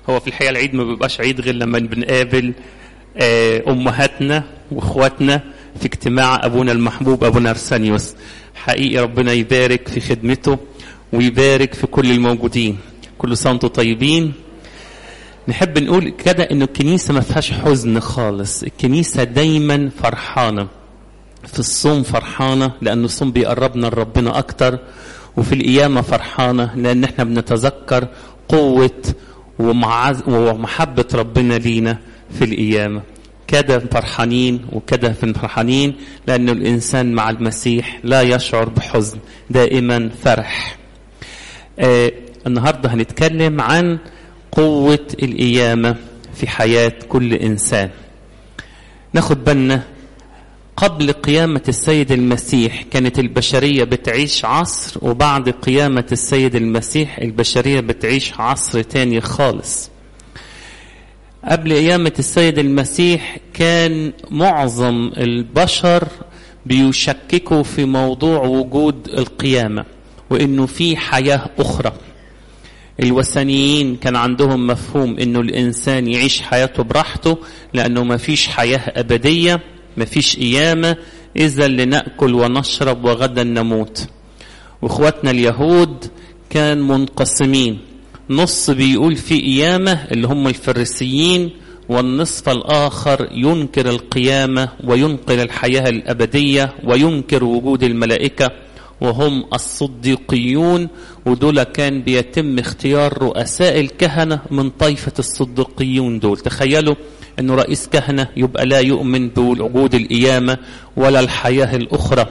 هو في الحقيقة العيد ما بيبقاش عيد غير لما بنقابل أمهاتنا وإخواتنا في اجتماع أبونا المحبوب أبونا أرسانيوس حقيقي ربنا يبارك في خدمته ويبارك في كل الموجودين كل سنة وانتم طيبين نحب نقول كده انه الكنيسة ما فيهاش حزن خالص الكنيسة دايما فرحانة في الصوم فرحانة لأن الصوم بيقربنا لربنا أكتر وفي القيامة فرحانة لأن احنا بنتذكر قوة ومعز ومحبة ربنا لينا في القيامة كده فرحانين وكده فرحانين لأن الإنسان مع المسيح لا يشعر بحزن دائما فرح آه النهاردة هنتكلم عن قوة القيامة في حياة كل إنسان ناخد بالنا قبل قيامة السيد المسيح كانت البشرية بتعيش عصر وبعد قيامة السيد المسيح البشرية بتعيش عصر تاني خالص قبل قيامة السيد المسيح كان معظم البشر بيشككوا في موضوع وجود القيامة وإنه في حياة أخرى الوثنيين كان عندهم مفهوم إنه الإنسان يعيش حياته براحته لأنه ما فيش حياة أبدية ما فيش قيامة إذا لنأكل ونشرب وغدا نموت وإخواتنا اليهود كان منقسمين نص بيقول في قيامة اللي هم الفريسيين والنصف الآخر ينكر القيامة وينكر الحياة الأبدية وينكر وجود الملائكة وهم الصديقيون ودول كان بيتم اختيار رؤساء الكهنة من طائفة الصديقيون دول تخيلوا أنه رئيس كهنة يبقى لا يؤمن بوجود القيامة ولا الحياة الأخرى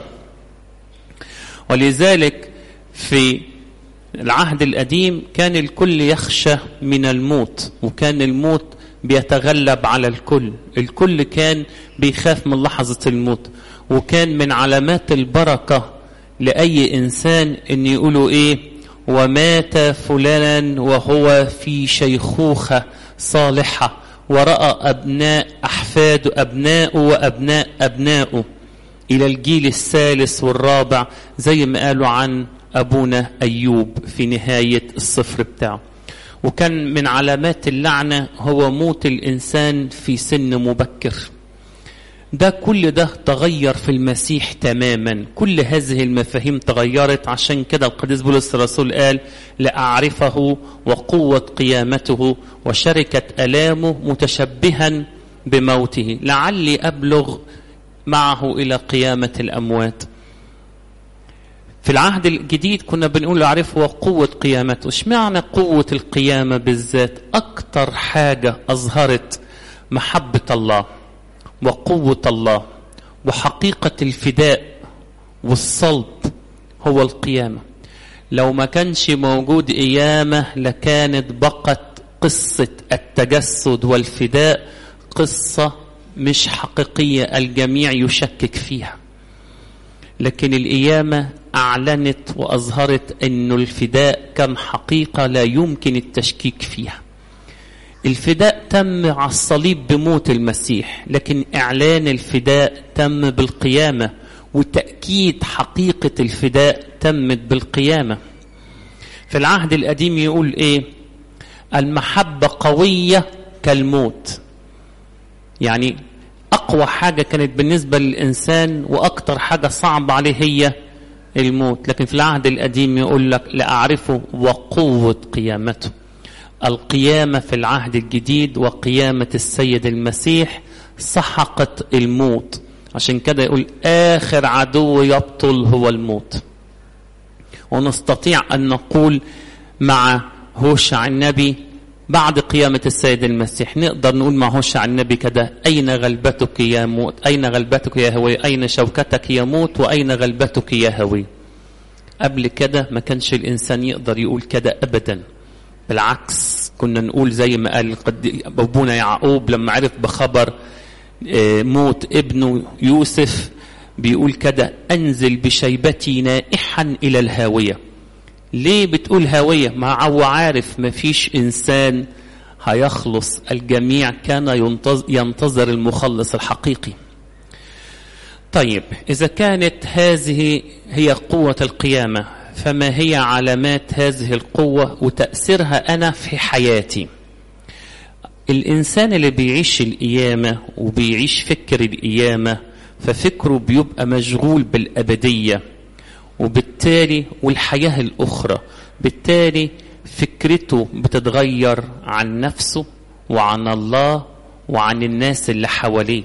ولذلك في العهد القديم كان الكل يخشى من الموت وكان الموت بيتغلب على الكل الكل كان بيخاف من لحظة الموت وكان من علامات البركة لأي إنسان إن يقولوا إيه ومات فلانا وهو في شيخوخة صالحة ورأى أبناء أحفاد أبناءه وأبناء أبنائه إلى الجيل الثالث والرابع زي ما قالوا عن أبونا أيوب في نهاية الصفر بتاعه وكان من علامات اللعنة هو موت الإنسان في سن مبكر ده كل ده تغير في المسيح تماما كل هذه المفاهيم تغيرت عشان كده القديس بولس الرسول قال لأعرفه وقوة قيامته وشركة ألامه متشبها بموته لعلي أبلغ معه إلى قيامة الأموات في العهد الجديد كنا بنقول أعرفه وقوة قيامته اشمعنى قوة القيامة بالذات أكتر حاجة أظهرت محبة الله وقوة الله وحقيقة الفداء والصلب هو القيامة لو ما كانش موجود قيامة لكانت بقت قصة التجسد والفداء قصة مش حقيقية الجميع يشكك فيها لكن القيامة أعلنت وأظهرت أن الفداء كان حقيقة لا يمكن التشكيك فيها الفداء تم على الصليب بموت المسيح لكن إعلان الفداء تم بالقيامة وتأكيد حقيقة الفداء تمت بالقيامة في العهد القديم يقول إيه المحبة قوية كالموت يعني أقوى حاجة كانت بالنسبة للإنسان وأكتر حاجة صعبة عليه هي الموت لكن في العهد القديم يقول لك لأعرفه وقوة قيامته القيامة في العهد الجديد وقيامة السيد المسيح سحقت الموت عشان كده يقول آخر عدو يبطل هو الموت ونستطيع أن نقول مع هوشع النبي بعد قيامة السيد المسيح نقدر نقول مع هوشع النبي كده أين غلبتك يا موت أين غلبتك يا هوي أين شوكتك يا موت وأين غلبتك يا هوي قبل كده ما كانش الإنسان يقدر يقول كده أبدا بالعكس كنا نقول زي ما قال أبونا يعقوب لما عرف بخبر موت ابنه يوسف بيقول كده أنزل بشيبتي نائحا إلى الهاوية ليه بتقول هاوية ما هو عارف ما فيش إنسان هيخلص الجميع كان ينتظر المخلص الحقيقي طيب إذا كانت هذه هي قوة القيامة فما هي علامات هذه القوة وتأثيرها أنا في حياتي الإنسان اللي بيعيش القيامة وبيعيش فكر القيامة ففكره بيبقى مشغول بالأبدية وبالتالي والحياة الأخرى بالتالي فكرته بتتغير عن نفسه وعن الله وعن الناس اللي حواليه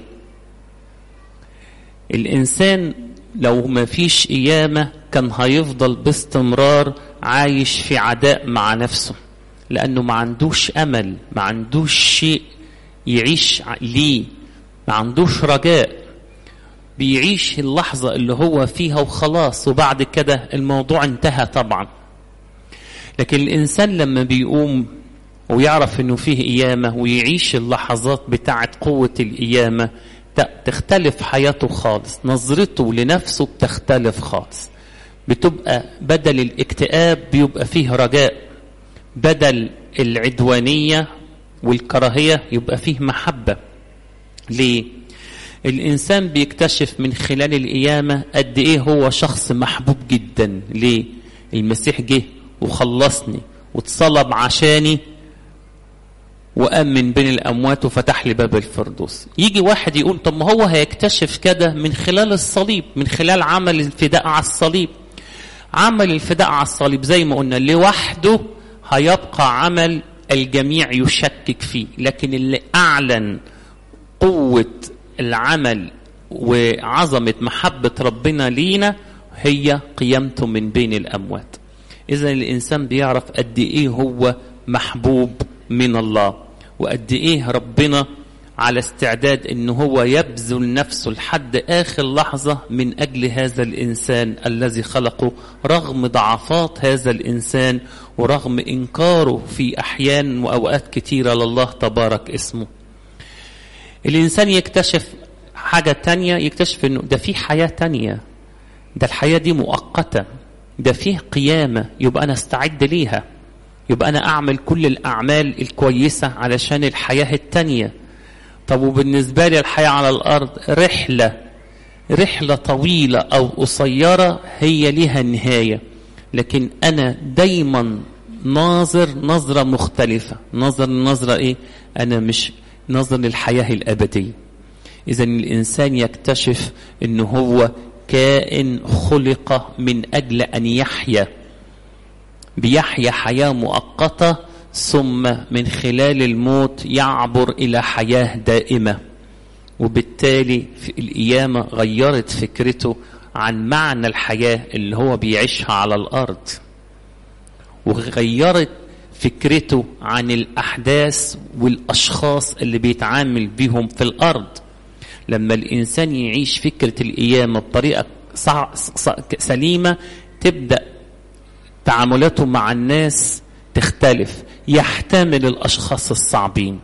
الإنسان لو ما فيش قيامة كان هيفضل باستمرار عايش في عداء مع نفسه لأنه ما عندوش أمل ما عندوش شيء يعيش ليه ما عندوش رجاء بيعيش اللحظة اللي هو فيها وخلاص وبعد كده الموضوع انتهى طبعا لكن الإنسان لما بيقوم ويعرف انه فيه قيامة ويعيش اللحظات بتاعة قوة القيامة تختلف حياته خالص نظرته لنفسه بتختلف خالص بتبقى بدل الاكتئاب بيبقى فيه رجاء بدل العدوانية والكراهية يبقى فيه محبة ليه؟ الإنسان بيكتشف من خلال القيامة قد إيه هو شخص محبوب جدا ليه؟ المسيح جه وخلصني واتصلب عشاني وقام من بين الأموات وفتح لي باب الفردوس يجي واحد يقول طب ما هو هيكتشف كده من خلال الصليب من خلال عمل الفداء على الصليب عمل الفداء على الصليب زي ما قلنا لوحده هيبقى عمل الجميع يشكك فيه لكن اللي أعلن قوة العمل وعظمة محبة ربنا لينا هي قيامته من بين الأموات إذا الإنسان بيعرف قد إيه هو محبوب من الله وقد إيه ربنا على استعداد إن هو يبذل نفسه لحد آخر لحظة من أجل هذا الإنسان الذي خلقه رغم ضعفات هذا الإنسان ورغم إنكاره في أحيان وأوقات كتيرة لله تبارك اسمه الإنسان يكتشف حاجة تانية يكتشف إنه ده في حياة تانية ده الحياة دي مؤقتة ده فيه قيامة يبقى أنا استعد ليها يبقى أنا أعمل كل الأعمال الكويسة علشان الحياة التانية طب وبالنسبة لي الحياة على الأرض رحلة رحلة طويلة أو قصيرة هي لها نهاية لكن أنا دايما ناظر نظرة مختلفة نظر نظرة إيه أنا مش نظر للحياة الأبدية إذا الإنسان يكتشف أنه هو كائن خلق من أجل أن يحيا بيحيا حياة مؤقتة ثم من خلال الموت يعبر إلى حياة دائمة وبالتالي في القيامة غيرت فكرته عن معنى الحياة اللي هو بيعيشها على الأرض وغيرت فكرته عن الأحداث والأشخاص اللي بيتعامل بيهم في الأرض لما الإنسان يعيش فكرة القيامة بطريقة سليمة تبدأ تعاملاته مع الناس تختلف يحتمل الأشخاص الصعبين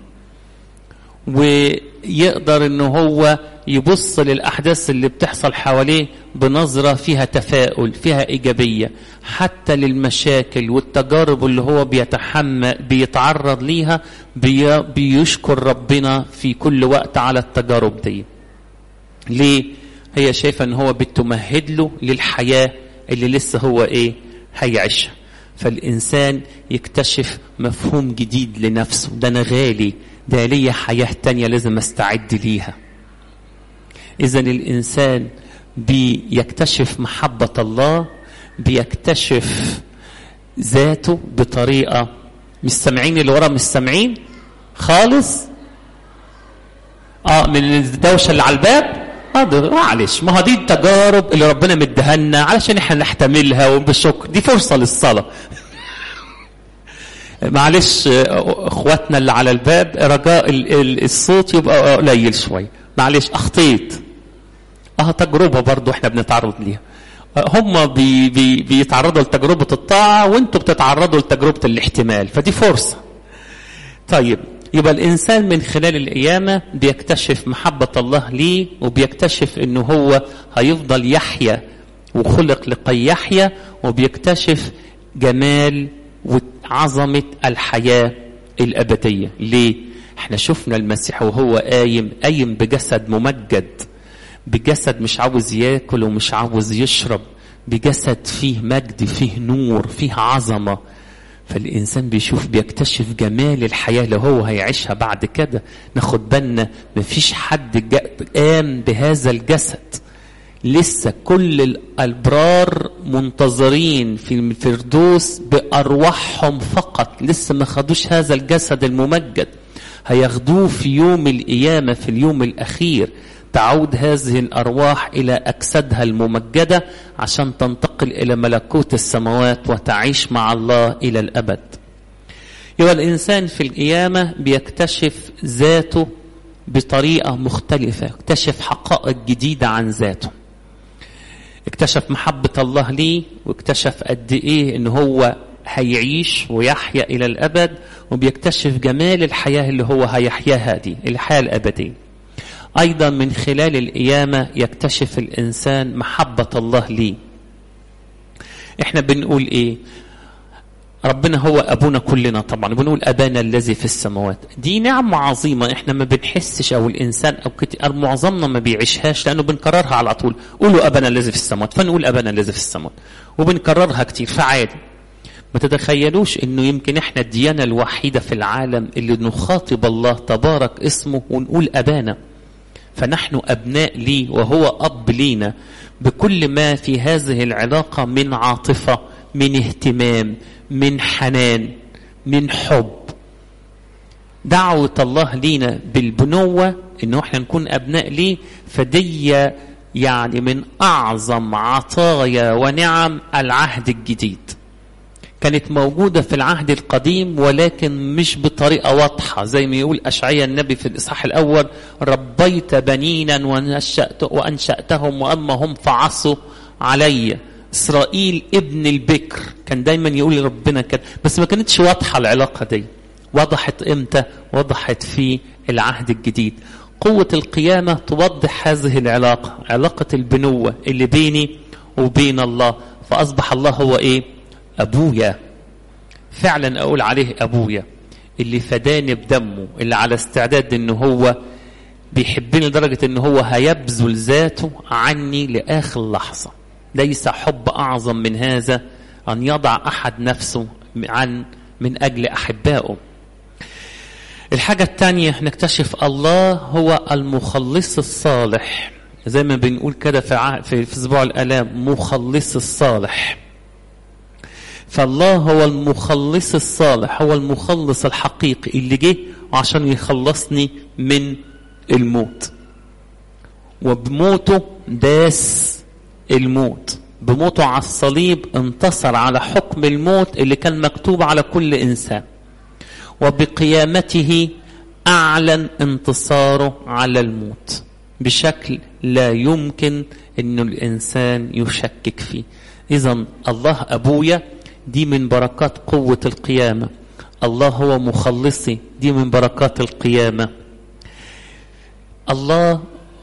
ويقدر ان هو يبص للأحداث اللي بتحصل حواليه بنظرة فيها تفاؤل فيها إيجابية حتى للمشاكل والتجارب اللي هو بيتحمل بيتعرض ليها بي بيشكر ربنا في كل وقت على التجارب دي ليه هي شايفة ان هو بتمهد له للحياة اللي لسه هو ايه هيعيشها فالإنسان يكتشف مفهوم جديد لنفسه ده أنا غالي ده ليا حياة تانية لازم استعد ليها إذا الإنسان بيكتشف محبة الله بيكتشف ذاته بطريقة مش سامعين اللي ورا مش سامعين خالص اه من الدوشة اللي على الباب اه معلش ما هو دي التجارب اللي ربنا مديها لنا علشان احنا نحتملها وبالشكر دي فرصة للصلاة معلش اخواتنا اللي على الباب رجاء الصوت يبقى قليل شويه معلش اخطيت اه تجربه برضو احنا بنتعرض ليها هم بي بي بيتعرضوا لتجربه الطاعه وانتوا بتتعرضوا لتجربه الاحتمال فدي فرصه طيب يبقى الانسان من خلال القيامه بيكتشف محبه الله ليه وبيكتشف انه هو هيفضل يحيا وخلق لكي يحيا وبيكتشف جمال وعظمة الحياة الأبدية ليه؟ احنا شفنا المسيح وهو قايم قايم بجسد ممجد بجسد مش عاوز ياكل ومش عاوز يشرب بجسد فيه مجد فيه نور فيه عظمة فالإنسان بيشوف بيكتشف جمال الحياة اللي هو هيعيشها بعد كده ناخد بالنا مفيش حد قام بهذا الجسد لسه كل الأبرار منتظرين في الفردوس بأرواحهم فقط لسه ما خدوش هذا الجسد الممجد هياخدوه في يوم القيامة في اليوم الأخير تعود هذه الأرواح إلى أجسادها الممجدة عشان تنتقل إلى ملكوت السماوات وتعيش مع الله إلى الأبد يبقى الإنسان في القيامة بيكتشف ذاته بطريقة مختلفة يكتشف حقائق جديدة عن ذاته اكتشف محبة الله ليه واكتشف قد ايه ان هو هيعيش ويحيا الى الابد وبيكتشف جمال الحياة اللي هو هيحياها دي الحياة الابدية ايضا من خلال القيامة يكتشف الانسان محبة الله ليه احنا بنقول ايه ربنا هو ابونا كلنا طبعا بنقول ابانا الذي في السماوات دي نعمه عظيمه احنا ما بنحسش او الانسان او كتير معظمنا ما بيعيشهاش لانه بنكررها على طول قولوا ابانا الذي في السماوات فنقول ابانا الذي في السماوات وبنكررها كتير فعادي ما تتخيلوش انه يمكن احنا الديانه الوحيده في العالم اللي نخاطب الله تبارك اسمه ونقول ابانا فنحن ابناء ليه وهو اب لينا بكل ما في هذه العلاقه من عاطفه من اهتمام من حنان من حب دعوة الله لينا بالبنوة انه احنا نكون ابناء ليه فدي يعني من اعظم عطايا ونعم العهد الجديد كانت موجودة في العهد القديم ولكن مش بطريقة واضحة زي ما يقول أشعيا النبي في الإصحاح الأول ربيت بنينا ونشأت وأنشأتهم وأما هم فعصوا عليّ اسرائيل ابن البكر كان دايما يقول ربنا كده بس ما كانتش واضحه العلاقه دي وضحت امتى وضحت في العهد الجديد قوه القيامه توضح هذه العلاقه علاقه البنوه اللي بيني وبين الله فاصبح الله هو ايه ابويا فعلا اقول عليه ابويا اللي فداني بدمه اللي على استعداد ان هو بيحبني لدرجه ان هو هيبذل ذاته عني لاخر لحظه ليس حب أعظم من هذا أن يضع أحد نفسه عن من أجل أحبائه الحاجة الثانية نكتشف الله هو المخلص الصالح زي ما بنقول كده في, في, في أسبوع الآلام مخلص الصالح فالله هو المخلص الصالح هو المخلص الحقيقي اللي جه عشان يخلصني من الموت وبموته داس الموت بموته على الصليب انتصر على حكم الموت اللي كان مكتوب على كل انسان وبقيامته اعلن انتصاره على الموت بشكل لا يمكن ان الانسان يشكك فيه اذا الله ابويا دي من بركات قوه القيامه الله هو مخلصي دي من بركات القيامه الله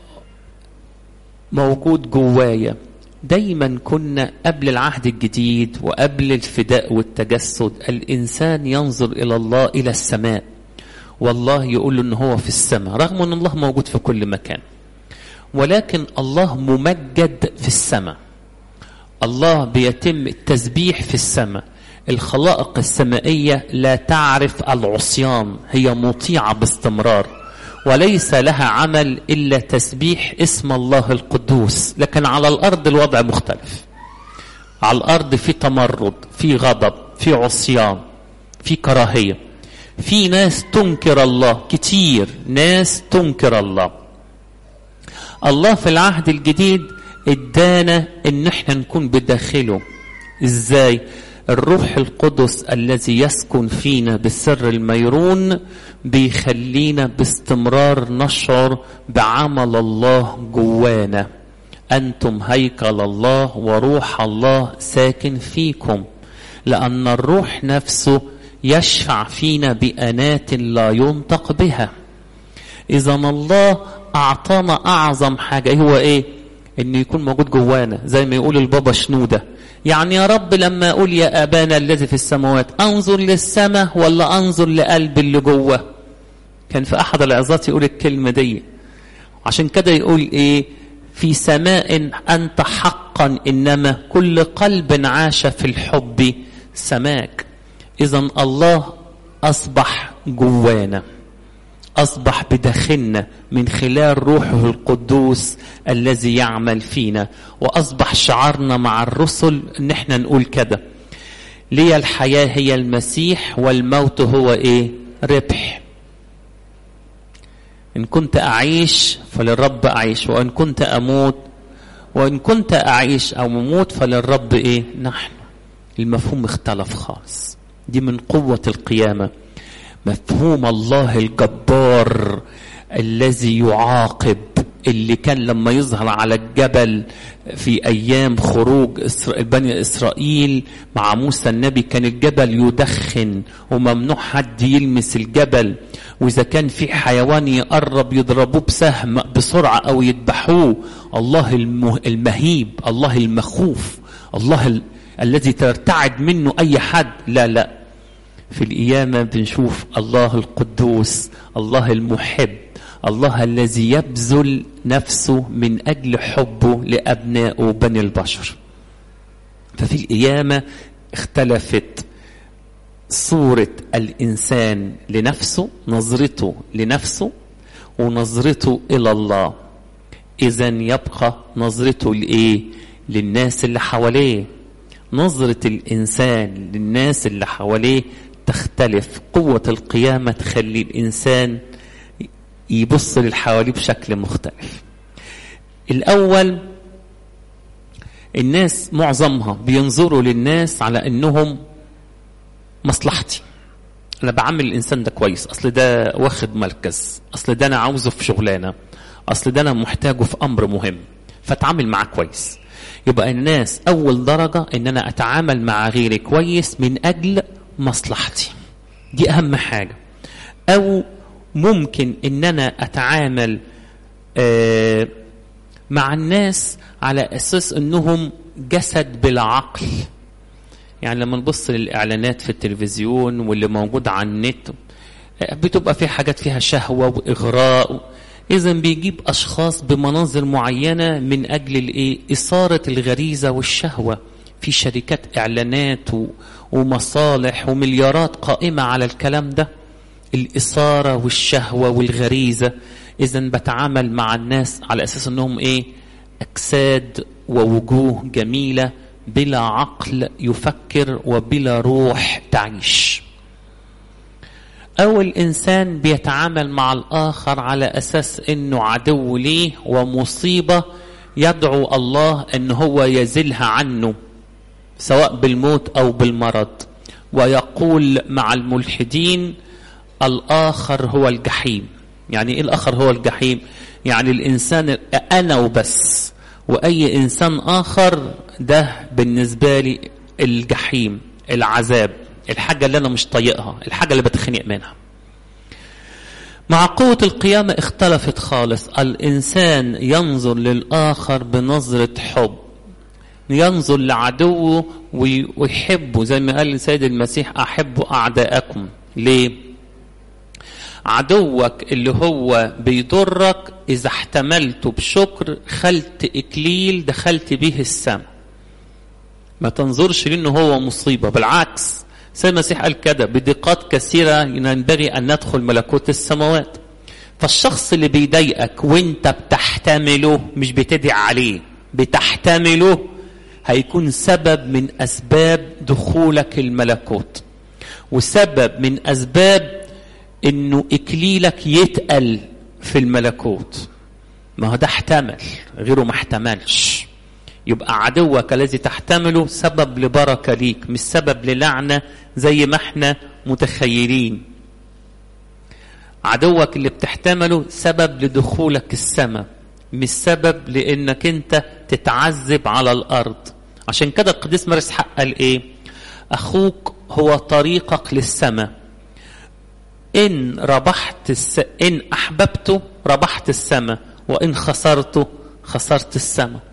موجود جوايا دايما كنا قبل العهد الجديد وقبل الفداء والتجسد الانسان ينظر الى الله الى السماء والله يقول له ان هو في السماء رغم ان الله موجود في كل مكان ولكن الله ممجد في السماء الله بيتم التسبيح في السماء الخلائق السمائيه لا تعرف العصيان هي مطيعه باستمرار وليس لها عمل الا تسبيح اسم الله القدوس لكن على الارض الوضع مختلف على الارض في تمرد في غضب في عصيان في كراهيه في ناس تنكر الله كتير ناس تنكر الله الله في العهد الجديد ادانا ان احنا نكون بداخله ازاي الروح القدس الذي يسكن فينا بالسر الميرون بيخلينا باستمرار نشعر بعمل الله جوانا انتم هيكل الله وروح الله ساكن فيكم لان الروح نفسه يشفع فينا بانات لا ينطق بها اذا الله اعطانا اعظم حاجه هو ايه انه يكون موجود جوانا زي ما يقول البابا شنوده يعني يا رب لما اقول يا ابانا الذي في السماوات انظر للسماء ولا انظر لقلب اللي جوه كان في احد العظات يقول الكلمه دي عشان كده يقول ايه في سماء انت حقا انما كل قلب عاش في الحب سماك إذا الله أصبح جوانا أصبح بداخلنا من خلال روحه القدوس الذي يعمل فينا وأصبح شعارنا مع الرسل إن احنا نقول كده لي الحياة هي المسيح والموت هو إيه ربح إن كنت أعيش فللرب أعيش وإن كنت أموت وإن كنت أعيش أو أموت فللرب إيه نحن المفهوم اختلف خالص دي من قوة القيامة مفهوم الله الجبار الذي يعاقب اللي كان لما يظهر على الجبل في ايام خروج بني اسرائيل مع موسى النبي كان الجبل يدخن وممنوع حد يلمس الجبل واذا كان في حيوان يقرب يضربوه بسهم بسرعه او يذبحوه الله المهيب الله المخوف الله ال... الذي ترتعد منه اي حد لا لا في القيامه بنشوف الله القدوس الله المحب الله الذي يبذل نفسه من اجل حبه لابنائه بني البشر ففي القيامه اختلفت صوره الانسان لنفسه نظرته لنفسه ونظرته الى الله اذا يبقى نظرته لايه للناس اللي حواليه نظره الانسان للناس اللي حواليه تختلف قوه القيامه تخلي الانسان يبص للحواليه بشكل مختلف الاول الناس معظمها بينظروا للناس على انهم مصلحتي انا بعمل الانسان ده كويس اصل ده واخد مركز اصل ده انا عاوزه في شغلانه اصل ده انا محتاجه في امر مهم فاتعامل معاه كويس يبقى الناس اول درجه ان انا اتعامل مع غيري كويس من اجل مصلحتي دي اهم حاجه او ممكن ان انا اتعامل آه مع الناس على اساس انهم جسد بلا عقل يعني لما نبص للاعلانات في التلفزيون واللي موجود على النت بتبقى في حاجات فيها شهوه واغراء اذا بيجيب اشخاص بمناظر معينه من اجل الايه اثاره الغريزه والشهوه في شركات اعلانات ومصالح ومليارات قائمه على الكلام ده الإثارة والشهوة والغريزة إذا بتعامل مع الناس على أساس أنهم إيه أجساد ووجوه جميلة بلا عقل يفكر وبلا روح تعيش أو الإنسان بيتعامل مع الآخر على أساس أنه عدو ليه ومصيبة يدعو الله أن هو يزلها عنه سواء بالموت أو بالمرض ويقول مع الملحدين الآخر هو الجحيم يعني إيه الآخر هو الجحيم يعني الإنسان أنا وبس وأي إنسان آخر ده بالنسبة لي الجحيم العذاب الحاجة اللي أنا مش طايقها الحاجة اللي بتخنق منها مع قوة القيامة اختلفت خالص الإنسان ينظر للآخر بنظرة حب ينظر لعدوه ويحبه زي ما قال السيد المسيح أحبوا أعداءكم ليه؟ عدوك اللي هو بيضرك إذا احتملته بشكر خلت إكليل دخلت به السماء ما تنظرش لأنه هو مصيبة بالعكس سيد المسيح قال كده بدقات كثيرة ينبغي أن ندخل ملكوت السماوات فالشخص اللي بيضايقك وانت بتحتمله مش بتدعي عليه بتحتمله هيكون سبب من أسباب دخولك الملكوت وسبب من أسباب انه اكليلك يتقل في الملكوت ما هو ده احتمل غيره ما احتملش يبقى عدوك الذي تحتمله سبب لبركة ليك مش سبب للعنة زي ما احنا متخيلين عدوك اللي بتحتمله سبب لدخولك السماء مش سبب لانك انت تتعذب على الارض عشان كده القديس مارس حق قال ايه اخوك هو طريقك للسماء إن ربحت الس... إن أحببته ربحت السماء وإن خسرته خسرت السماء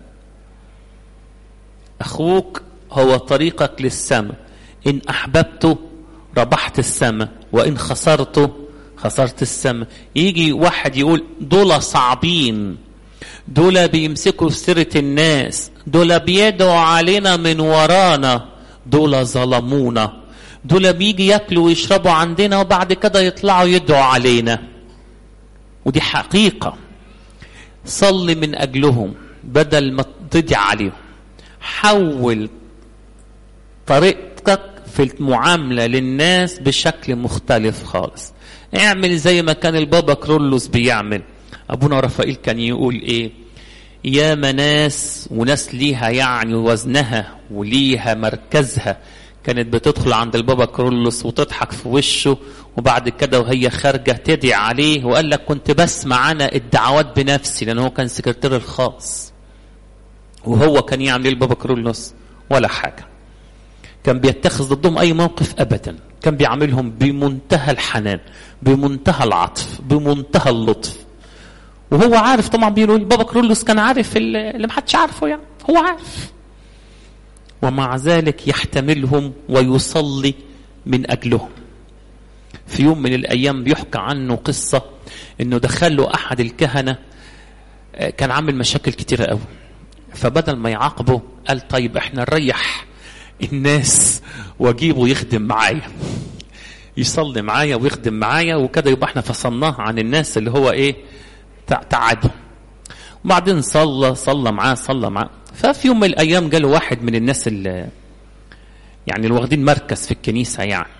أخوك هو طريقك للسماء إن أحببته ربحت السماء وإن خسرته خسرت السماء يجي واحد يقول دول صعبين دول بيمسكوا في سيرة الناس دول بيدعوا علينا من ورانا دول ظلمونا دول بيجي ياكلوا ويشربوا عندنا وبعد كده يطلعوا يدعوا علينا ودي حقيقة صلي من أجلهم بدل ما تدعي عليهم حول طريقتك في المعاملة للناس بشكل مختلف خالص اعمل زي ما كان البابا كرولوس بيعمل أبونا رفائيل كان يقول إيه يا ناس وناس ليها يعني وزنها وليها مركزها كانت بتدخل عند البابا كرولوس وتضحك في وشه وبعد كده وهي خارجة تدعي عليه وقال لك كنت بسمع أنا الدعوات بنفسي لأن هو كان سكرتير الخاص وهو كان يعمل ايه البابا كرولوس ولا حاجة كان بيتخذ ضدهم أي موقف أبدا كان بيعاملهم بمنتهى الحنان بمنتهى العطف بمنتهى اللطف وهو عارف طبعا بيقولوا البابا كرولوس كان عارف اللي محدش عارفه يعني هو عارف ومع ذلك يحتملهم ويصلي من أجلهم في يوم من الأيام بيحكى عنه قصة أنه دخله أحد الكهنة كان عامل مشاكل كتيرة قوي فبدل ما يعاقبه قال طيب احنا نريح الناس واجيبه يخدم معايا يصلي معايا ويخدم معايا وكده يبقى احنا فصلناه عن الناس اللي هو ايه تعدوا وبعدين صلى صلى معاه صلى معاه ففي يوم من الايام جاله واحد من الناس اللي يعني اللي واخدين مركز في الكنيسه يعني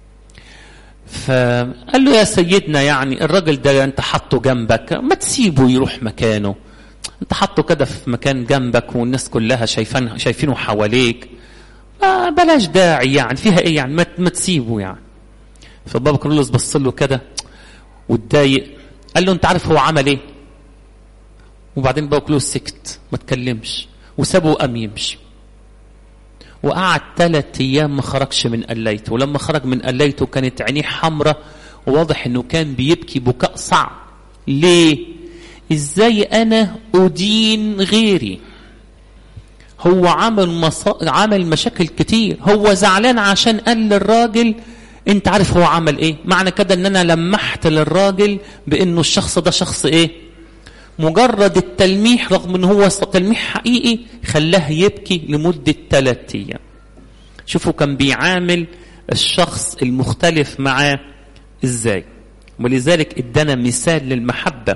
فقال له يا سيدنا يعني الراجل ده انت حاطه جنبك ما تسيبه يروح مكانه انت حاطه كده في مكان جنبك والناس كلها شايفين شايفينه حواليك آه بلاش داعي يعني فيها ايه يعني ما, ما تسيبه يعني فبابا كرولوس بص له كده واتضايق قال له انت عارف هو عمل ايه وبعدين بابا كرولوس سكت ما تكلمش وسابه وقام يمشي وقعد ثلاث ايام ما خرجش من قليته ولما خرج من قليته كانت عينيه حمراء وواضح انه كان بيبكي بكاء صعب ليه ازاي انا ادين غيري هو عمل مصا... عمل مشاكل كتير هو زعلان عشان قال للراجل انت عارف هو عمل ايه معنى كده ان انا لمحت للراجل بانه الشخص ده شخص ايه مجرد التلميح رغم ان هو تلميح حقيقي خلاه يبكي لمدة ثلاثة ايام شوفوا كان بيعامل الشخص المختلف معاه ازاي ولذلك ادانا مثال للمحبه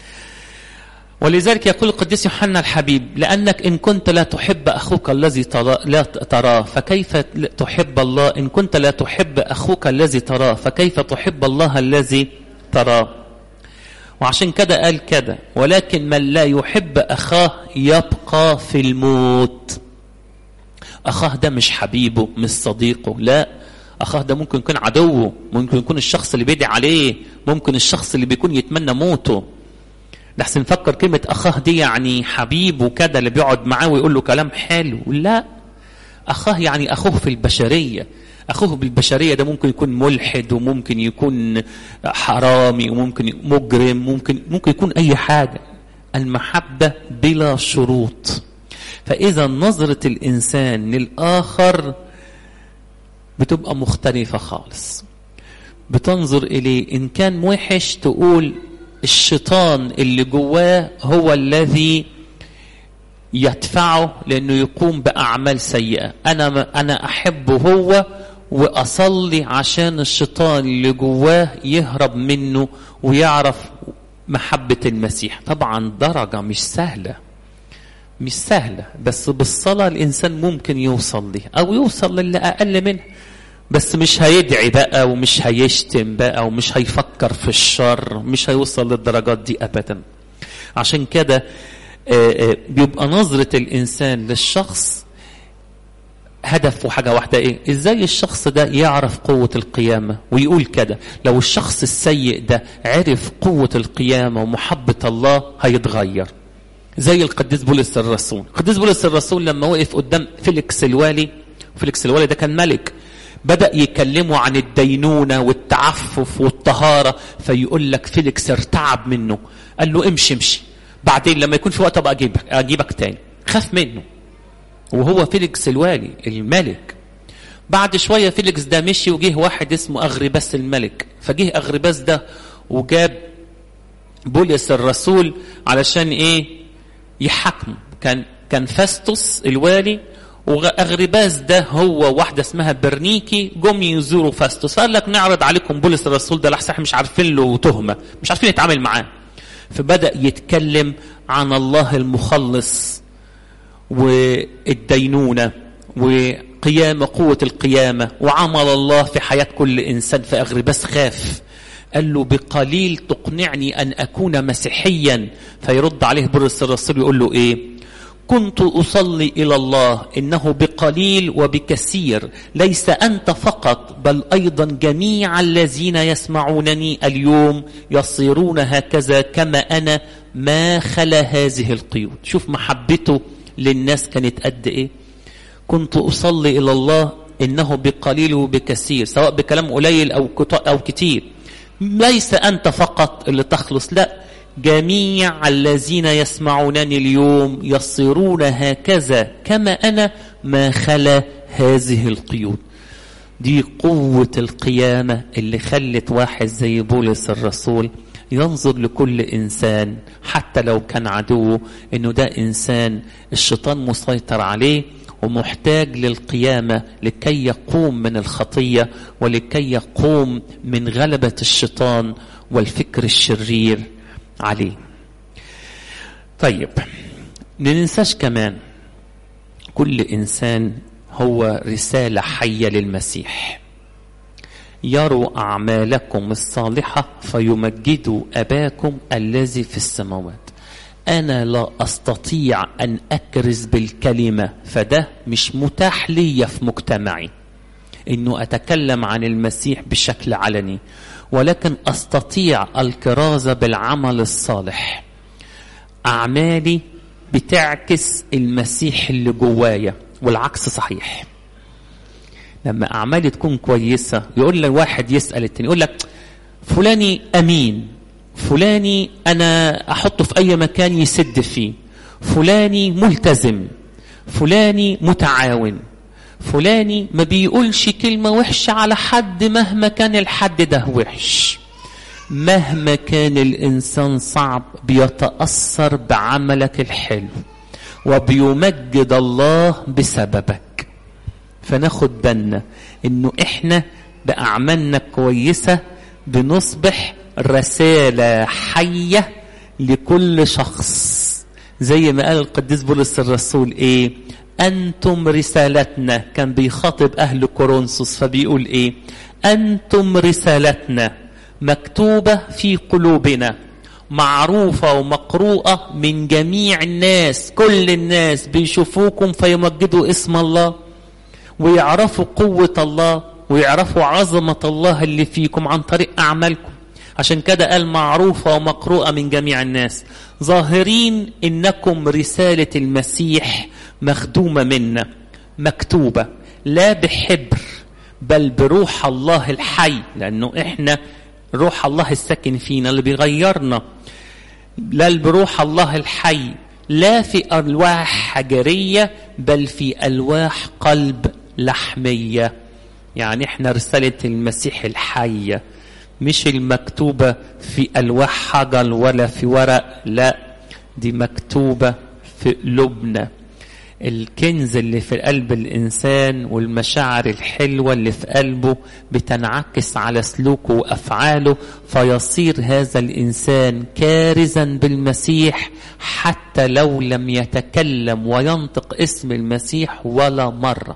ولذلك يقول القديس يوحنا الحبيب لأنك إن كنت لا تحب أخوك الذي لا تراه فكيف تحب الله إن كنت لا تحب أخوك الذي تراه فكيف تحب الله الذي تراه وعشان كده قال كده ولكن من لا يحب أخاه يبقى في الموت أخاه ده مش حبيبه مش صديقه لا أخاه ده ممكن يكون عدوه ممكن يكون الشخص اللي بيدعي عليه ممكن الشخص اللي بيكون يتمنى موته لحسن نفكر كلمة أخاه دي يعني حبيب وكده اللي بيقعد معاه ويقول له كلام حلو لا أخاه يعني أخوه في البشرية أخوه بالبشرية ده ممكن يكون ملحد وممكن يكون حرامي وممكن مجرم ممكن ممكن يكون أي حاجة المحبة بلا شروط فإذا نظرة الإنسان للآخر بتبقى مختلفة خالص بتنظر إليه إن كان وحش تقول الشيطان اللي جواه هو الذي يدفعه لانه يقوم باعمال سيئه انا انا احبه هو واصلي عشان الشيطان اللي جواه يهرب منه ويعرف محبه المسيح طبعا درجه مش سهله مش سهله بس بالصلاه الانسان ممكن يوصل لها او يوصل للي اقل منها بس مش هيدعي بقى ومش هيشتم بقى ومش هيفكر في الشر مش هيوصل للدرجات دي ابدا عشان كده بيبقى نظرة الإنسان للشخص هدفه حاجة واحدة إيه؟ إزاي الشخص ده يعرف قوة القيامة ويقول كده لو الشخص السيء ده عرف قوة القيامة ومحبة الله هيتغير زي القديس بولس الرسول القديس بولس الرسول لما وقف قدام فيليكس الوالي فيليكس الوالي ده كان ملك بدأ يكلموا عن الدينونة والتعفف والطهارة فيقول لك فيليكس ارتعب منه قال له امشي امشي بعدين لما يكون في وقت ابقى اجيبك اجيبك تاني خاف منه وهو فيليكس الوالي الملك بعد شويه فيليكس ده مشي وجه واحد اسمه اغرباس الملك فجه اغرباس ده وجاب بولس الرسول علشان ايه يحاكمه كان كان فاستوس الوالي واغرباس ده هو واحده اسمها برنيكي جم يزوروا فاستوس فقال لك نعرض عليكم بولس الرسول ده لحسن احنا مش عارفين له تهمه مش عارفين نتعامل معاه فبدا يتكلم عن الله المخلص والدينونه وقيامه قوه القيامه وعمل الله في حياه كل انسان فاغرباس خاف قال له بقليل تقنعني ان اكون مسيحيا فيرد عليه بولس الرسول يقول له ايه كنت اصلي الى الله انه بقليل وبكثير ليس انت فقط بل ايضا جميع الذين يسمعونني اليوم يصيرون هكذا كما انا ما خلا هذه القيود شوف محبته للناس كانت قد ايه كنت اصلي الى الله انه بقليل وبكثير سواء بكلام قليل او او كتير ليس انت فقط اللي تخلص لا جميع الذين يسمعونني اليوم يصيرون هكذا كما انا ما خلا هذه القيود دي قوة القيامة اللي خلت واحد زي بولس الرسول ينظر لكل إنسان حتى لو كان عدوه إنه ده إنسان الشيطان مسيطر عليه ومحتاج للقيامة لكي يقوم من الخطية ولكي يقوم من غلبة الشيطان والفكر الشرير عليه طيب ننساش كمان كل إنسان هو رسالة حية للمسيح يروا أعمالكم الصالحة فيمجدوا أباكم الذي في السماوات أنا لا أستطيع أن أكرز بالكلمة فده مش متاح لي في مجتمعي إنه أتكلم عن المسيح بشكل علني ولكن أستطيع الكرازة بالعمل الصالح أعمالي بتعكس المسيح اللي جوايا والعكس صحيح لما أعمالي تكون كويسة يقول لك واحد يسأل التاني يقول لك فلاني أمين فلاني أنا أحطه في أي مكان يسد فيه فلاني ملتزم فلاني متعاون فلاني ما بيقولش كلمة وحشة على حد مهما كان الحد ده وحش مهما كان الإنسان صعب بيتأثر بعملك الحلو وبيمجد الله بسببك فناخد بالنا انه احنا باعمالنا كويسه بنصبح رساله حيه لكل شخص زي ما قال القديس بولس الرسول ايه انتم رسالتنا كان بيخاطب اهل كورنثوس فبيقول ايه انتم رسالتنا مكتوبه في قلوبنا معروفه ومقروءه من جميع الناس كل الناس بيشوفوكم فيمجدوا اسم الله ويعرفوا قوة الله ويعرفوا عظمة الله اللي فيكم عن طريق أعمالكم عشان كده قال معروفة ومقروءة من جميع الناس ظاهرين إنكم رسالة المسيح مخدومة منا مكتوبة لا بحبر بل بروح الله الحي لأنه إحنا روح الله الساكن فينا اللي بيغيرنا لا بروح الله الحي لا في ألواح حجرية بل في ألواح قلب لحمية يعني احنا رسالة المسيح الحية مش المكتوبة في ألواح حجر ولا في ورق لا دي مكتوبة في قلوبنا الكنز اللي في قلب الإنسان والمشاعر الحلوة اللي في قلبه بتنعكس على سلوكه وأفعاله فيصير هذا الإنسان كارزا بالمسيح حتى لو لم يتكلم وينطق اسم المسيح ولا مرة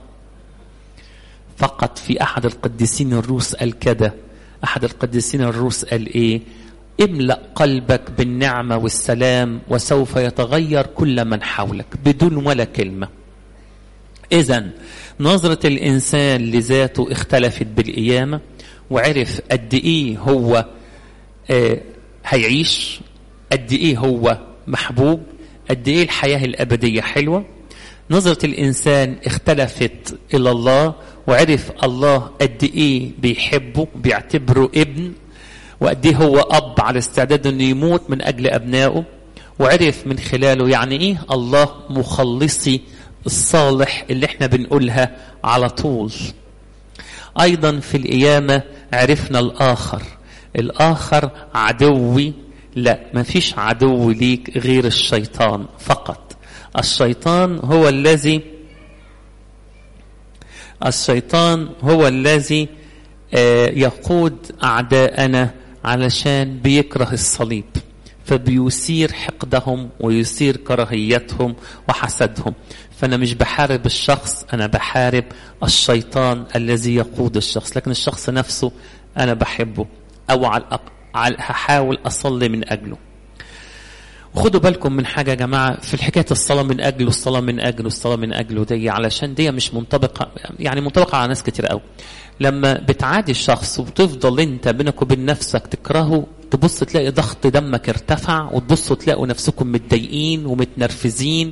فقط في أحد القديسين الروس قال كده أحد القديسين الروس قال إيه املأ قلبك بالنعمة والسلام وسوف يتغير كل من حولك بدون ولا كلمة إذا نظرة الإنسان لذاته اختلفت بالقيامة وعرف قد إيه هو آه هيعيش قد إيه هو محبوب قد إيه الحياة الأبدية حلوة نظرة الإنسان اختلفت إلى الله وعرف الله قد إيه بيحبه بيعتبره ابن وقد ايه هو اب على استعداد انه يموت من اجل ابنائه وعرف من خلاله يعني ايه الله مخلصي الصالح اللي احنا بنقولها على طول ايضا في القيامه عرفنا الاخر الاخر عدوي لا ما فيش عدو ليك غير الشيطان فقط الشيطان هو الذي الشيطان هو الذي يقود أعداءنا علشان بيكره الصليب فبيثير حقدهم ويثير كراهيتهم وحسدهم فأنا مش بحارب الشخص أنا بحارب الشيطان الذي يقود الشخص لكن الشخص نفسه أنا بحبه أو على الأقل هحاول أصلي من أجله وخدوا بالكم من حاجة يا جماعة في الحكاية الصلاة من أجله الصلاة من أجله الصلاة من أجله دي علشان دي مش منطبقة يعني منطبقة على ناس كتير قوي لما بتعادي الشخص وتفضل انت بينك وبين نفسك تكرهه تبص تلاقي ضغط دمك ارتفع وتبصوا تلاقوا نفسكم متضايقين ومتنرفزين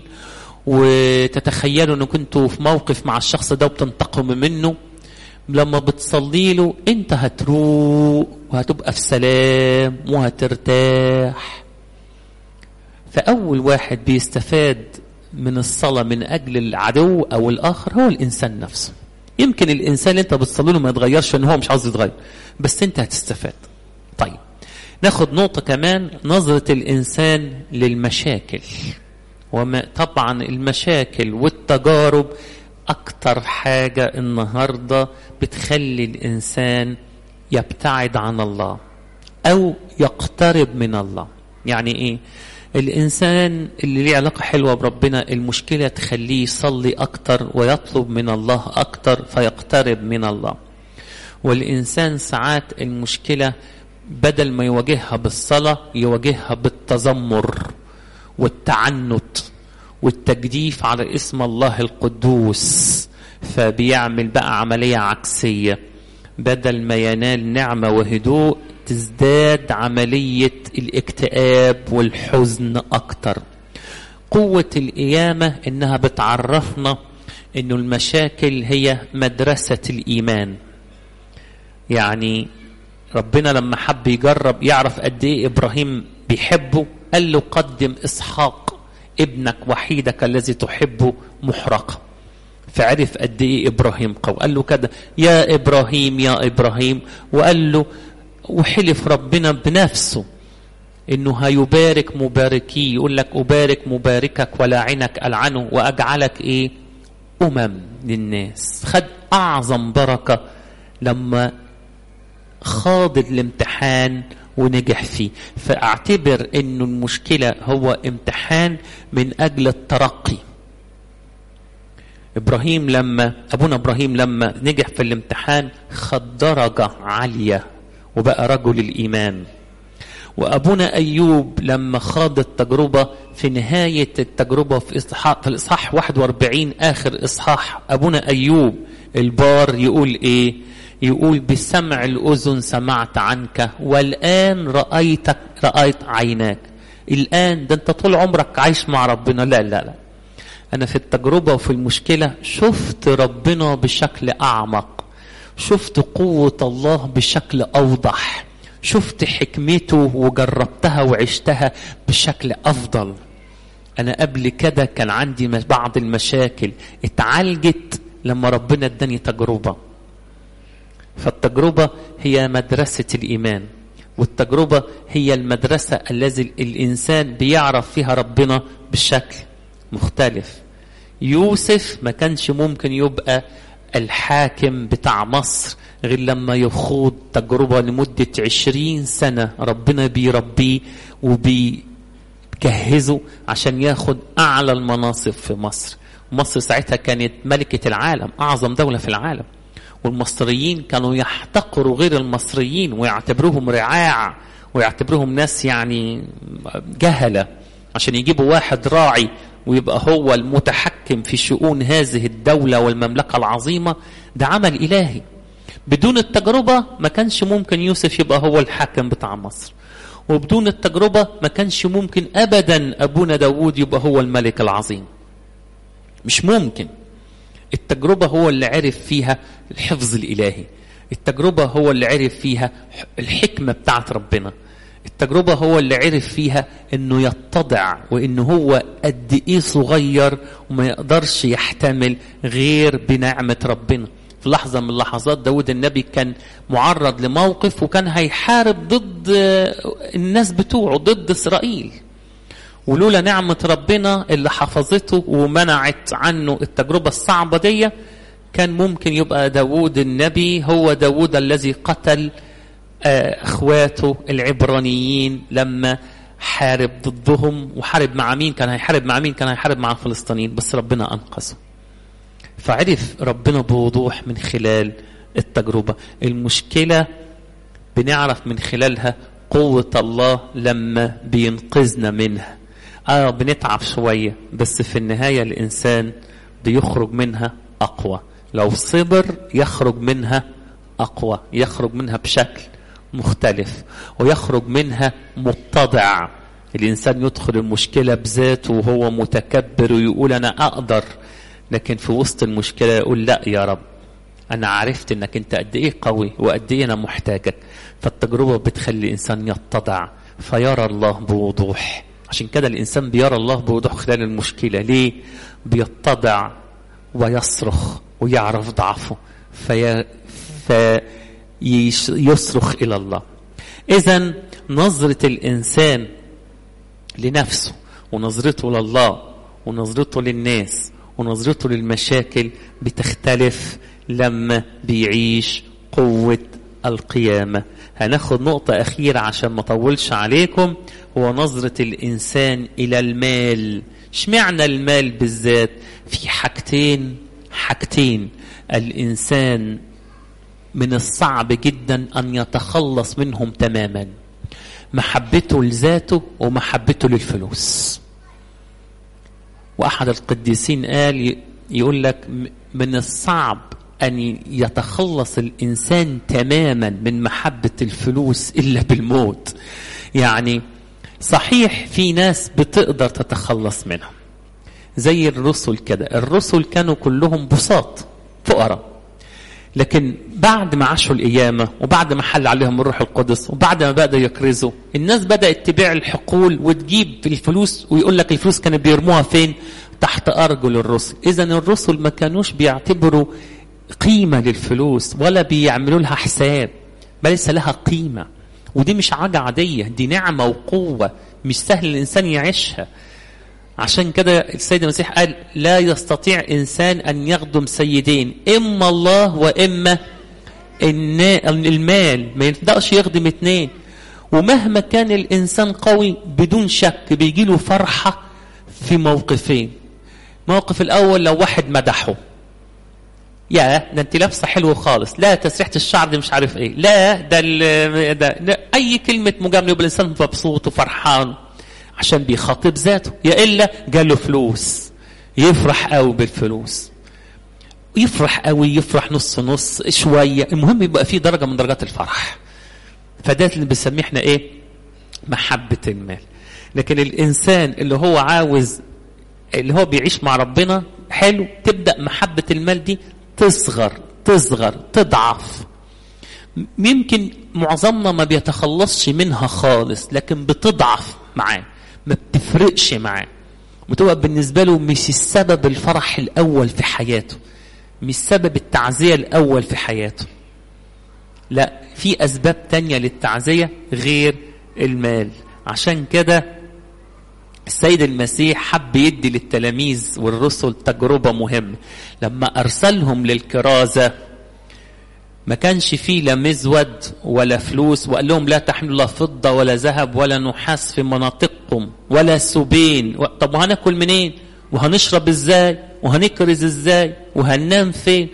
وتتخيلوا ان كنتوا في موقف مع الشخص ده وبتنتقموا منه لما بتصلي له انت هتروق وهتبقى في سلام وهترتاح فأول واحد بيستفاد من الصلاة من أجل العدو أو الآخر هو الإنسان نفسه يمكن الإنسان اللي أنت بتصلي له ما يتغيرش إن هو مش عاوز يتغير بس أنت هتستفاد طيب ناخد نقطة كمان نظرة الإنسان للمشاكل وما طبعا المشاكل والتجارب أكتر حاجة النهاردة بتخلي الإنسان يبتعد عن الله أو يقترب من الله يعني إيه الإنسان اللي ليه علاقة حلوة بربنا المشكلة تخليه يصلي أكتر ويطلب من الله أكتر فيقترب من الله والإنسان ساعات المشكلة بدل ما يواجهها بالصلاة يواجهها بالتذمر والتعنت والتجديف على اسم الله القدوس فبيعمل بقى عملية عكسية بدل ما ينال نعمة وهدوء تزداد عملية الاكتئاب والحزن أكتر قوة القيامة إنها بتعرفنا إنه المشاكل هي مدرسة الإيمان يعني ربنا لما حب يجرب يعرف قد إيه إبراهيم بيحبه قال له قدم إسحاق ابنك وحيدك الذي تحبه محرقة فعرف قد إيه إبراهيم قوي قال له كده يا إبراهيم يا إبراهيم وقال له وحلف ربنا بنفسه انه هيبارك مباركي يقول لك ابارك مباركك ولاعنك العنه واجعلك ايه امم للناس خد اعظم بركه لما خاض الامتحان ونجح فيه فاعتبر انه المشكله هو امتحان من اجل الترقي ابراهيم لما ابونا ابراهيم لما نجح في الامتحان خد درجه عاليه وبقى رجل الإيمان وأبونا أيوب لما خاض التجربة في نهاية التجربة في إصحاح, في الإصحاح 41 آخر إصحاح أبونا أيوب البار يقول إيه يقول بسمع الأذن سمعت عنك والآن رأيتك رأيت عيناك الآن ده أنت طول عمرك عايش مع ربنا لا لا لا أنا في التجربة وفي المشكلة شفت ربنا بشكل أعمق شفت قوة الله بشكل أوضح شفت حكمته وجربتها وعشتها بشكل أفضل أنا قبل كده كان عندي بعض المشاكل اتعالجت لما ربنا اداني تجربة فالتجربة هي مدرسة الإيمان والتجربة هي المدرسة الذي الإنسان بيعرف فيها ربنا بشكل مختلف يوسف ما كانش ممكن يبقى الحاكم بتاع مصر غير لما يخوض تجربة لمدة عشرين سنة ربنا بيربيه وبيجهزه عشان ياخد أعلى المناصب في مصر مصر ساعتها كانت ملكة العالم أعظم دولة في العالم والمصريين كانوا يحتقروا غير المصريين ويعتبروهم رعاع ويعتبروهم ناس يعني جهلة عشان يجيبوا واحد راعي ويبقى هو المتحكم في شؤون هذه الدولة والمملكة العظيمة ده عمل إلهي بدون التجربة ما كانش ممكن يوسف يبقى هو الحاكم بتاع مصر وبدون التجربة ما كانش ممكن أبدا أبونا داود يبقى هو الملك العظيم مش ممكن التجربة هو اللي عرف فيها الحفظ الإلهي التجربة هو اللي عرف فيها الحكمة بتاعت ربنا التجربة هو اللي عرف فيها انه يتضع وانه هو قد ايه صغير وما يقدرش يحتمل غير بنعمة ربنا في لحظة من اللحظات داود النبي كان معرض لموقف وكان هيحارب ضد الناس بتوعه ضد اسرائيل ولولا نعمة ربنا اللي حفظته ومنعت عنه التجربة الصعبة دي كان ممكن يبقى داود النبي هو داود الذي قتل اخواته العبرانيين لما حارب ضدهم وحارب مع مين كان هيحارب مع مين كان هيحارب مع الفلسطينيين بس ربنا انقذه فعرف ربنا بوضوح من خلال التجربة المشكلة بنعرف من خلالها قوة الله لما بينقذنا منها اه بنتعب شوية بس في النهاية الإنسان بيخرج منها أقوى لو صبر يخرج منها أقوى يخرج منها بشكل مختلف ويخرج منها متضع الإنسان يدخل المشكلة بذاته وهو متكبر ويقول أنا أقدر لكن في وسط المشكلة يقول لا يا رب أنا عرفت إنك أنت قد إيه قوي وقد إيه أنا محتاجك فالتجربة بتخلي الإنسان يتضع فيرى الله بوضوح عشان كده الإنسان بيرى الله بوضوح خلال المشكلة ليه؟ بيتضع ويصرخ ويعرف ضعفه في فيصرخ إلى الله إذا نظرة الإنسان لنفسه ونظرته لله ونظرته للناس ونظرته للمشاكل بتختلف لما بيعيش قوة القيامة هناخد نقطة أخيرة عشان ما طولش عليكم هو نظرة الإنسان إلى المال اشمعنى المال بالذات في حاجتين حاجتين الإنسان من الصعب جدا أن يتخلص منهم تماما محبته لذاته ومحبته للفلوس وأحد القديسين قال يقول لك من الصعب أن يتخلص الإنسان تماما من محبة الفلوس إلا بالموت يعني صحيح في ناس بتقدر تتخلص منها زي الرسل كده الرسل كانوا كلهم بساط فقراء لكن بعد ما عاشوا القيامة وبعد ما حل عليهم الروح القدس وبعد ما بدأوا يكرزوا الناس بدأت تبيع الحقول وتجيب الفلوس ويقول لك الفلوس كانوا بيرموها فين تحت أرجل الرسل إذا الرسل ما كانوش بيعتبروا قيمة للفلوس ولا بيعملوا لها حساب بل ليس لها قيمة ودي مش حاجة عادية دي نعمة وقوة مش سهل الإنسان يعيشها عشان كده السيد المسيح قال لا يستطيع إنسان أن يخدم سيدين إما الله وإما المال ما يقدرش يخدم اتنين ومهما كان الإنسان قوي بدون شك بيجيله فرحة في موقفين موقف الأول لو واحد مدحه يا ده انت لابسه حلو خالص لا تسريحه الشعر دي مش عارف ايه لا ده, ده, ده اي كلمه مجامله يبقى الانسان مبسوط وفرحان عشان بيخاطب ذاته يا الا جاله فلوس يفرح قوي بالفلوس يفرح قوي يفرح نص نص شويه المهم يبقى في درجه من درجات الفرح فده اللي بنسميه احنا ايه محبه المال لكن الانسان اللي هو عاوز اللي هو بيعيش مع ربنا حلو تبدا محبه المال دي تصغر تصغر تضعف يمكن معظمنا ما بيتخلصش منها خالص لكن بتضعف معاه ما بتفرقش معاه وتبقى بالنسبة له مش السبب الفرح الأول في حياته مش سبب التعزية الأول في حياته لا في أسباب تانية للتعزية غير المال عشان كده السيد المسيح حب يدي للتلاميذ والرسل تجربة مهمة لما أرسلهم للكرازة ما كانش فيه لا مزود ولا فلوس وقال لهم لا تحملوا لا فضة ولا ذهب ولا نحاس في مناطقكم ولا سبين طب وهناكل منين وهنشرب ازاي وهنكرز ازاي وهننام فين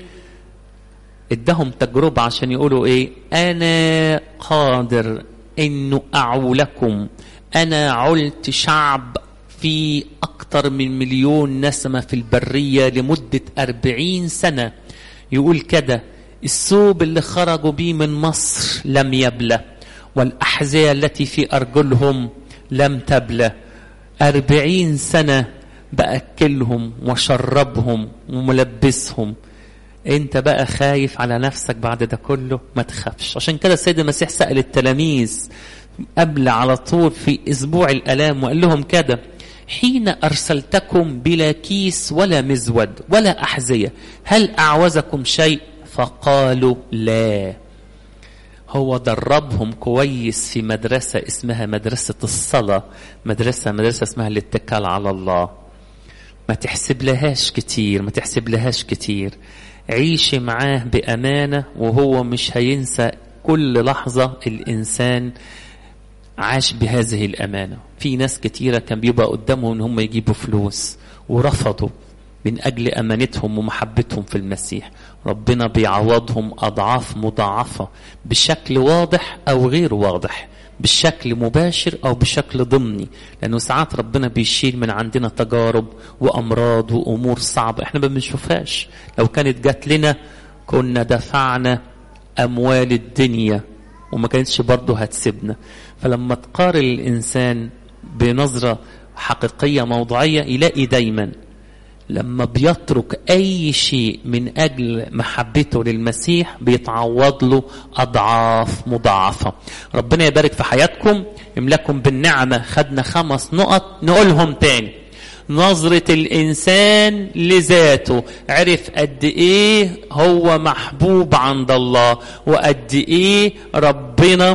ادهم تجربة عشان يقولوا ايه انا قادر انه اعولكم انا علت شعب في اكتر من مليون نسمة في البرية لمدة أربعين سنة يقول كده الثوب اللي خرجوا بيه من مصر لم يبلى والأحذية التي في أرجلهم لم تبلى أربعين سنة بأكلهم وشربهم وملبسهم انت بقى خايف على نفسك بعد ده كله ما تخافش عشان كده السيد المسيح سأل التلاميذ قبل على طول في أسبوع الألام وقال لهم كده حين أرسلتكم بلا كيس ولا مزود ولا أحذية هل أعوزكم شيء فقالوا لا هو دربهم كويس في مدرسة اسمها مدرسة الصلاة مدرسة مدرسة اسمها الاتكال على الله ما تحسب لهاش كتير ما تحسب لهاش كتير عيشي معاه بأمانة وهو مش هينسى كل لحظة الإنسان عاش بهذه الأمانة في ناس كتيرة كان بيبقى قدامهم ان هم يجيبوا فلوس ورفضوا من أجل أمانتهم ومحبتهم في المسيح ربنا بيعوضهم أضعاف مضاعفة بشكل واضح أو غير واضح بشكل مباشر أو بشكل ضمني لأنه ساعات ربنا بيشيل من عندنا تجارب وأمراض وأمور صعبة إحنا ما بنشوفهاش لو كانت جات لنا كنا دفعنا أموال الدنيا وما كانتش برضه هتسيبنا فلما تقارن الإنسان بنظرة حقيقية موضوعية يلاقي دايما لما بيترك أي شيء من أجل محبته للمسيح بيتعوض له أضعاف مضاعفة ربنا يبارك في حياتكم يملكم بالنعمة خدنا خمس نقط نقولهم تاني نظرة الإنسان لذاته عرف قد إيه هو محبوب عند الله وقد إيه ربنا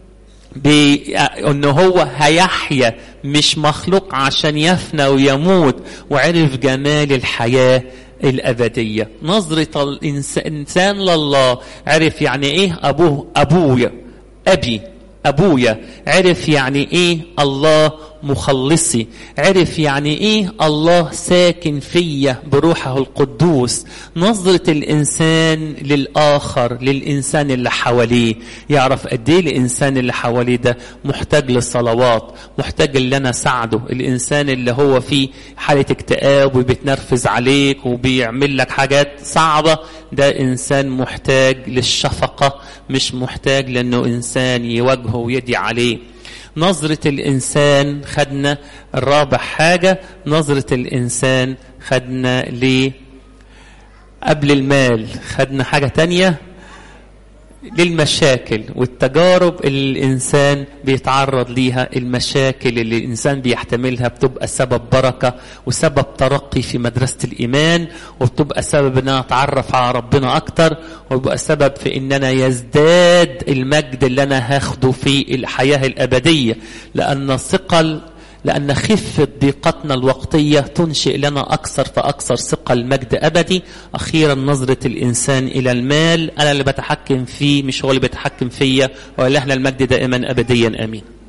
بأنه هو هيحيا مش مخلوق عشان يفنى ويموت وعرف جمال الحياة الأبدية نظرة الإنسان لله عرف يعني إيه أبوه أبويا أبي أبويا عرف يعني إيه الله مخلصي عرف يعني ايه الله ساكن فيا بروحه القدوس نظرة الانسان للاخر للانسان اللي حواليه يعرف قد ايه الانسان اللي حواليه ده محتاج للصلوات محتاج اللي انا اساعده الانسان اللي هو فيه حالة اكتئاب وبيتنرفز عليك وبيعمل لك حاجات صعبة ده انسان محتاج للشفقة مش محتاج لانه انسان يواجهه ويدي عليه نظرة الإنسان خدنا الرابع حاجة نظرة الإنسان خدنا ليه قبل المال خدنا حاجة تانية للمشاكل والتجارب اللي الإنسان بيتعرض ليها المشاكل اللي الإنسان بيحتملها بتبقى سبب بركة وسبب ترقي في مدرسة الإيمان وبتبقى سبب أن أنا أتعرف على ربنا أكتر وبيبقى سبب في أن أنا يزداد المجد اللي أنا هاخده في الحياة الأبدية لأن ثقل لأن خفة ضيقتنا الوقتية تنشئ لنا أكثر فأكثر ثقل مجد أبدي أخيرا نظرة الإنسان إلى المال أنا اللي بتحكم فيه مش هو اللي بيتحكم فيا ولهنا المجد دائما أبديا آمين